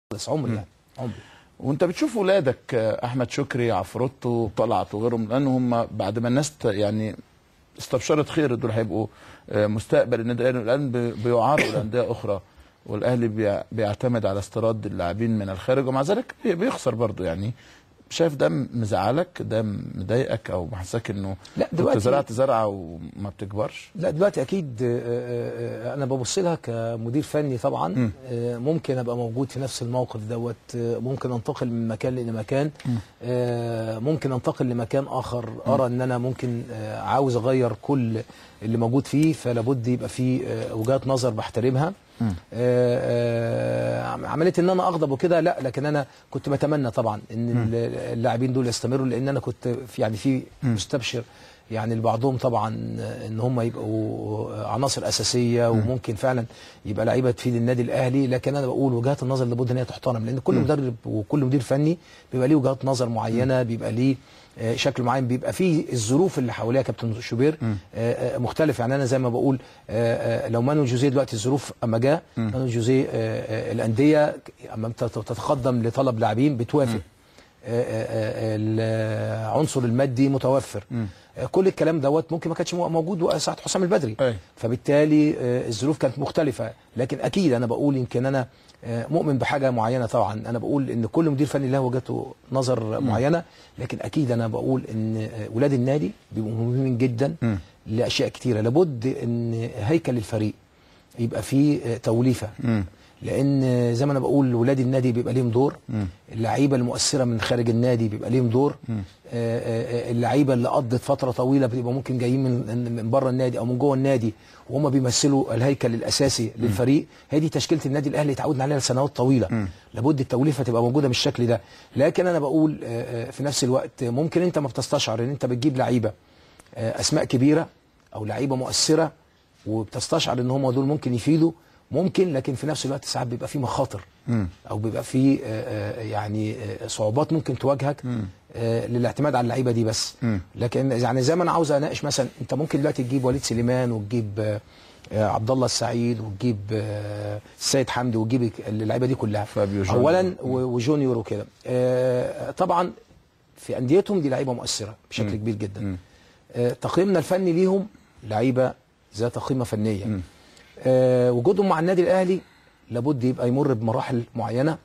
خالص عمري يعني عمري وانت بتشوف ولادك آه، احمد شكري عفروتو وطلعت وغيرهم لان هم بعد ما الناس ت- يعني استبشرت خير دول هيبقوا آه، مستقبل النادي الاهلي الان بي- بيعارضوا الانديه اخرى والاهلي بيع- بيعتمد على استيراد اللاعبين من الخارج ومع ذلك بي- بيخسر برضه يعني شايف ده مزعلك ده مضايقك او محسسك انه لا كنت دلوقتي زرعت زرعه وما بتكبرش لا دلوقتي اكيد آه، آه، آه، انا ببص لها كمدير فني طبعا م. آه، ممكن ابقى موجود في نفس الموقف دوت آه، ممكن انتقل من مكان لمكان آه، ممكن انتقل لمكان اخر ارى ان انا ممكن آه، عاوز اغير كل اللي موجود فيه فلابد يبقى فيه آه، وجهات نظر بحترمها آه، آه، عمليه ان انا اغضب وكده لا لكن انا كنت بتمنى طبعا ان ال- اللاعبين دول يستمروا لان انا كنت في يعني في مستبشر يعني لبعضهم طبعا ان هم يبقوا عناصر اساسيه وممكن فعلا يبقى لعيبه تفيد النادي الاهلي لكن انا بقول وجهات النظر لابد ان هي تحترم لان كل مدرب وكل مدير فني بيبقى ليه وجهات نظر معينه بيبقى ليه آه، شكل معين بيبقى فيه الظروف اللي حواليها كابتن شوبير آه، آه، مختلف يعني انا زي ما بقول آه، آه، لو مانو جوزيه دلوقتي الظروف اما جاء مانو جوزيه آه، آه، الانديه اما بت- تتقدم لطلب لاعبين بتوافق آه، آه، آه، العنصر المادي متوفر آه، كل الكلام دوت ممكن ما كانش مو- موجود ساعه حسام البدري أي. فبالتالي آه، الظروف كانت مختلفه لكن اكيد انا بقول يمكن انا آه، مؤمن بحاجه معينه طبعا انا بقول ان كل مدير فني له وجهته نظر معينه لكن اكيد انا بقول ان آه، ولاد النادي بيبقوا مهمين جدا لاشياء كتيره لابد ان هيكل الفريق يبقى فيه آه، توليفه لان زي ما انا بقول ولاد النادي بيبقى ليهم دور اللعيبه المؤثره من خارج النادي بيبقى ليهم دور آه، آه، اللعيبه اللي قضت فتره طويله بتبقى ممكن جايين من من بره النادي او من جوه النادي وهم بيمثلوا الهيكل الاساسي للفريق هي دي تشكيله النادي الاهلي اتعودنا عليها لسنوات طويله لابد التوليفه تبقى موجوده بالشكل ده لكن انا بقول آه، آه، في نفس الوقت ممكن انت ما بتستشعر ان انت بتجيب لعيبه آه، اسماء كبيره او لعيبه مؤثره وبتستشعر ان هم دول ممكن يفيدوا ممكن لكن في نفس الوقت ساعات بيبقى في مخاطر او بيبقى في آه، آه، يعني آه، صعوبات ممكن تواجهك آه، للاعتماد على اللعيبه دي بس لكن يعني زي ما انا عاوز اناقش مثلا انت ممكن دلوقتي تجيب وليد سليمان وتجيب آه، آه، عبد الله السعيد وتجيب آه، السيد حمدي وتجيب اللعيبه دي كلها فابيو جونيور. اولا و- وجونيور وكده آه، طبعا في انديتهم دي لعيبه مؤثره بشكل كبير جدا آه، تقييمنا الفني ليهم لعيبه ذات قيمه فنيه آه، وجودهم مع النادي الاهلي لابد يبقى يمر بمراحل معينه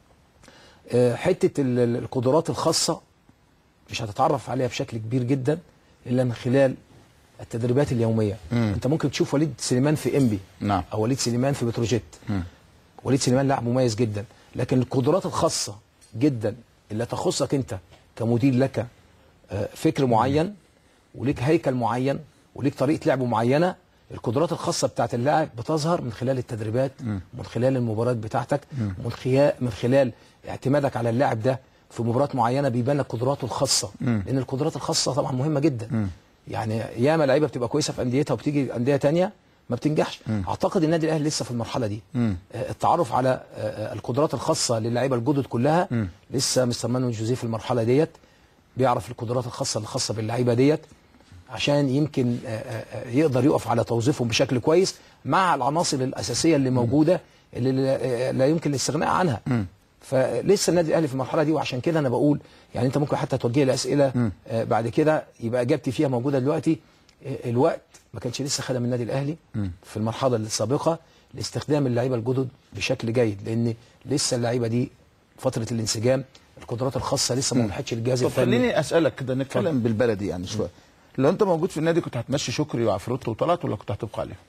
آه، حته ال- ال- القدرات الخاصه مش هتتعرف عليها بشكل كبير جدا الا من خلال التدريبات اليوميه انت ممكن تشوف وليد سليمان في انبي نعم. او وليد سليمان في بتروجيت وليد سليمان لاعب مميز جدا لكن القدرات الخاصه جدا اللي تخصك انت كمدير لك آه، فكر معين وليك هيكل معين وليك طريقه لعب معينه القدرات الخاصه بتاعت اللاعب بتظهر من خلال التدريبات من خلال المباريات بتاعتك من خلال من خلال اعتمادك على اللاعب ده في مباريات معينه بيبان لك قدراته الخاصه لان القدرات الخاصه طبعا مهمه جدا يعني ياما لعيبه بتبقى كويسه في انديتها وبتيجي انديه تانية ما بتنجحش اعتقد النادي الاهلي لسه في المرحله دي آه، التعرف على آه، آه، القدرات الخاصه للعيبه الجدد كلها لسه مستر مانويل جوزيه في المرحله ديت بيعرف القدرات الخاصه الخاصه باللعيبه ديت عشان يمكن آه، آه، آه، يقدر يقف على توظيفهم بشكل كويس مع العناصر الاساسيه اللي موجوده اللي لا- آه، لا يمكن الاستغناء عنها فلسه النادي الاهلي في المرحله دي وعشان كده انا بقول يعني انت ممكن حتى توجه لي اسئله آه، بعد كده يبقى اجابتي فيها موجوده دلوقتي آه، الوقت ما كانش لسه خدم النادي الاهلي في المرحله السابقه لاستخدام اللعيبه الجدد بشكل جيد لان لسه اللعيبه دي فتره الانسجام القدرات الخاصه لسه ما وضحتش للجهاز طب الفني خليني اسالك كده نتكلم بالبلدي يعني شويه لو انت موجود في النادي كنت هتمشي شكري وعفروتو وطلعت ولا كنت هتبقى عليهم؟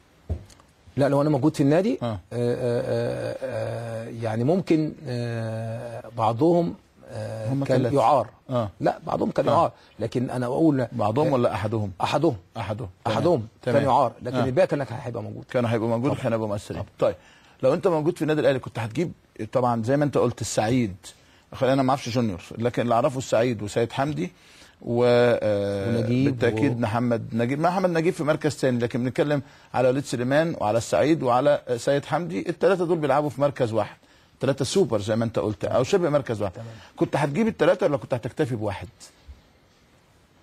لا لو انا موجود في النادي آه. آه. آه آه يعني ممكن آه بعضهم آه هم كان ثلاثة. يعار آه. لا بعضهم كان يعار لكن انا اقول بعضهم ولا احدهم؟ احدهم احدهم تمام. احدهم كان تمام. يعار لكن آه. الباقي كان هيبقى موجود كان هيبقى موجود وكان هيبقى مؤثرين طيب لو انت موجود في النادي الاهلي كنت هتجيب طبعا زي ما انت قلت السعيد خلينا انا ما اعرفش جونيور لكن اللي اعرفه السعيد وسيد حمدي و آه، ونجيب بالتاكيد و- محمد نجيب محمد نجيب في مركز ثاني لكن بنتكلم على وليد سليمان وعلى السعيد وعلى آه، سيد حمدي الثلاثه دول بيلعبوا في مركز واحد ثلاثه سوبر زي ما انت قلت او شبه مركز واحد كنت هتجيب الثلاثه ولا كنت هتكتفي بواحد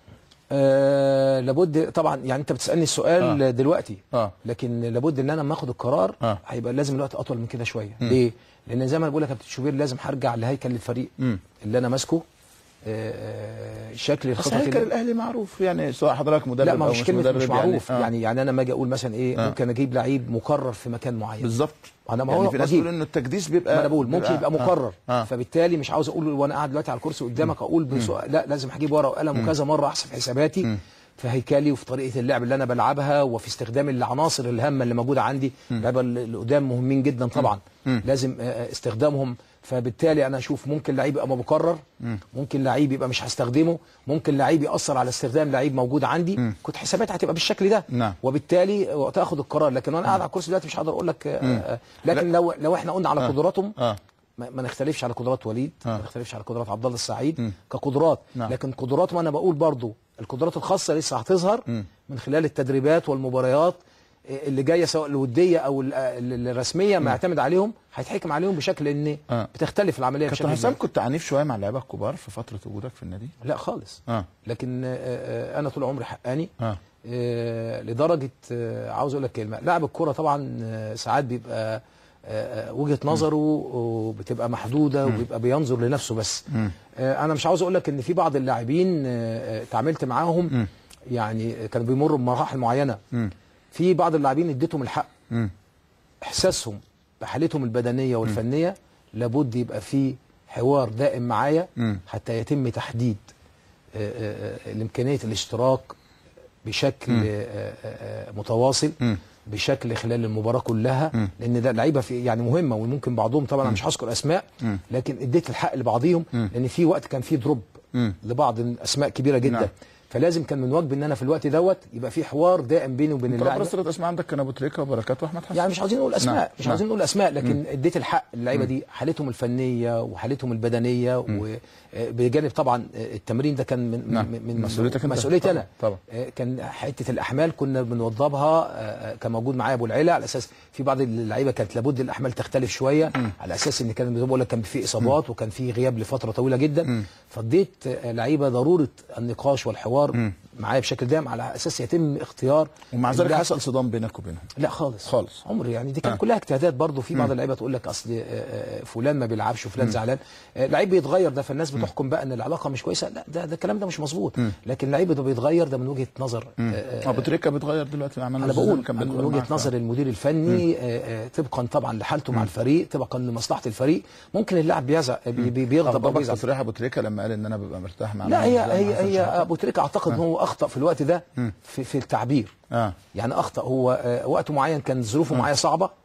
آه لابد طبعا يعني انت بتسالني السؤال آه. آه. دلوقتي اه لكن لابد ان انا لما اخد القرار آه. آه. هيبقى لازم الوقت اطول من كده شويه ليه لان زي ما انا بقول لك يا كابتن شوبير لازم هرجع لهيكل الفريق مم. اللي انا ماسكه آه، آه، شكل بس الخطط هيكل اللي- الاهلي معروف يعني سواء حضرتك مدرب لا ما او مش مش كلمه مدرب مش معروف يعني, يعني, يعني انا لما اجي اقول مثلا ايه آه. ممكن اجيب لعيب مقرر في مكان معين بالظبط انا ما يعني هو في ناس بجيب. بتقول انه التكديس بيبقى ما انا بقول ممكن يبقى مقرر آه. فبالتالي مش عاوز اقول وانا قاعد دلوقتي على الكرسي قدامك اقول بسؤال لا لازم هجيب ورقه وقلم وكذا مره احسب حساباتي في هيكلي وفي طريقه اللعب اللي انا بلعبها وفي استخدام العناصر الهامه اللي موجوده عندي اللعيبه اللي قدام مهمين جدا طبعا لازم آه، استخدامهم فبالتالي انا اشوف ممكن لعيب يبقى ما بكرر ممكن لعيب يبقى مش هستخدمه ممكن لعيب ياثر على استخدام لعيب موجود عندي كنت حساباتي هتبقى بالشكل ده نعم. وبالتالي وقتها اخد القرار لكن وانا قاعد على الكرسي دلوقتي مش هقدر اقول لك آه، آه، لكن لو لو احنا قلنا على قدراتهم اه ما ما نختلفش على قدرات وليد آه. ما نختلفش على قدرات عبد الله السعيد كقدرات نعم. لكن قدراتهم انا بقول برضو القدرات الخاصه لسه هتظهر من خلال التدريبات والمباريات اللي جايه سواء الوديه او ال- ال- الرسميه ما يعتمد عليهم هيتحكم عليهم بشكل ان آه. بتختلف العمليه كابتن بشكل حسام كبير. كنت عنيف شويه مع اللعيبه الكبار في فتره وجودك في النادي لا خالص اه لكن آه، آه، انا طول عمري حقاني اه آه، لدرجه آه، عاوز اقول لك كلمه لاعب الكوره طبعا آه، ساعات بيبقى آه، آه، وجهه نظره بتبقى محدوده وبيبقى بينظر لنفسه بس آه، انا مش عاوز اقول لك ان في بعض اللاعبين آه، آه، اتعاملت معاهم يعني كانوا بيمروا بمراحل معينه في بعض اللاعبين اديتهم الحق مم. احساسهم بحالتهم البدنيه والفنيه لابد يبقى في حوار دائم معايا مم. حتى يتم تحديد آه، آه، آه، الامكانيه الاشتراك بشكل آه، آه، آه، متواصل مم. بشكل خلال المباراه كلها لان ده لعيبه في يعني مهمه وممكن بعضهم طبعا انا مش هذكر اسماء لكن اديت الحق لبعضهم لان في وقت كان في دروب مم. لبعض اسماء كبيره جدا نعم. فلازم كان من واجبي ان انا في الوقت دوت يبقى في حوار دائم بيني وبين انت اللاعب ابرز ثلاث اسماء عندك كان ابو تريكه وبركات واحمد حسن يعني مش عاوزين نقول اسماء نعم. مش نعم. عاوزين نقول اسماء لكن اديت الحق اللعيبه دي حالتهم الفنيه وحالتهم البدنيه وبجانب طبعا التمرين ده كان من نعم. من من مسؤوليتك أنت. مسؤوليتي انا طبعا. آه، كان حته الاحمال كنا بنوضبها آه، كان موجود معايا ابو العلا على اساس في بعض اللعيبه كانت لابد الاحمال تختلف شويه على اساس ان كان زي ما بقول لك كان في اصابات وكان في غياب لفتره طويله جدا فاديت آه، لعيبه ضروره النقاش والحوار معايا بشكل دائم على اساس يتم اختيار ومع ذلك اللاعب. حصل صدام بينك وبينهم لا خالص خالص. عمري يعني دي كانت آه. كلها اجتهادات برضه في بعض اللعيبه تقول لك اصل آه، آه، فلان ما بيلعبش وفلان زعلان آه، لعيب بيتغير ده فالناس بتحكم بقى ان العلاقه مش كويسه لا ده ده الكلام ده مش مظبوط لكن لعيب ده بيتغير ده من وجهه نظر آه، آه، ابو تريكه بيتغير دلوقتي مع منه انا الزيزان بقول كان من بيتغير وجهه معاك. نظر المدير الفني آه، آه، طبقا طبعا لحالته مع الفريق طبقا لمصلحه الفريق ممكن اللاعب بيزعل بي- بي- بيغضب او غضبك بيزعل تصريح ابو تريكه لما قال ان انا ببقى مرتاح مع لا منه هي الزيزان ما هي حصلش هي حاجة. ابو تريكه اعتقد ان هو اخطا في الوقت ده في, في التعبير اه يعني اخطا هو آه، وقت معين كان ظروفه معايا صعبه آه،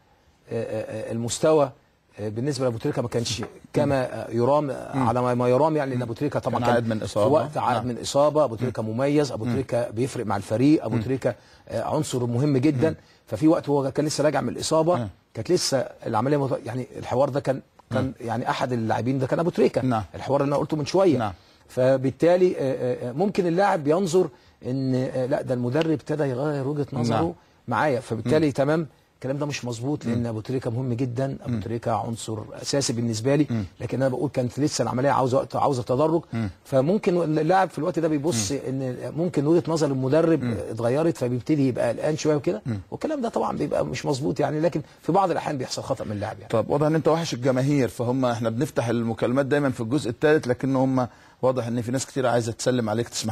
آه، آه، المستوى آه، بالنسبه لابو تريكه ما كانش كما آه، يرام آه، على ما- ما يرام يعني لان ابو تريكه طبعا كان عائد من إصابة. في وقت عائد نعم. من اصابه ابو تريكه مميز ابو تريكه بيفرق مع الفريق ابو تريكه آه، عنصر مهم جدا ففي وقت هو كان لسه راجع من الاصابه كانت لسه العمليه مت- يعني الحوار ده كان كان يعني احد اللاعبين ده كان ابو تريكه نعم. الحوار اللي انا قلته من شويه نعم. فبالتالي آه، آه، ممكن اللاعب ينظر ان آه، لا ده المدرب ابتدى يغير وجهه نظره نعم. معايا فبالتالي تمام الكلام ده مش مظبوط لان ابو تريكه مهم جدا ابو تريكه عنصر اساسي بالنسبه لي لكن انا بقول كانت لسه العمليه عاوزه وقت عاوزه تدرج فممكن اللاعب في الوقت ده بيبص ان ممكن وجهه نظر المدرب اتغيرت فبيبتدي يبقى قلقان شويه وكده والكلام ده طبعا بيبقى مش مظبوط يعني لكن في بعض الاحيان بيحصل خطا من اللاعب يعني طب واضح ان انت وحش الجماهير فهم احنا بنفتح المكالمات دايما في الجزء الثالث لكن هم واضح ان في ناس كتير عايزه تسلم عليك تسمح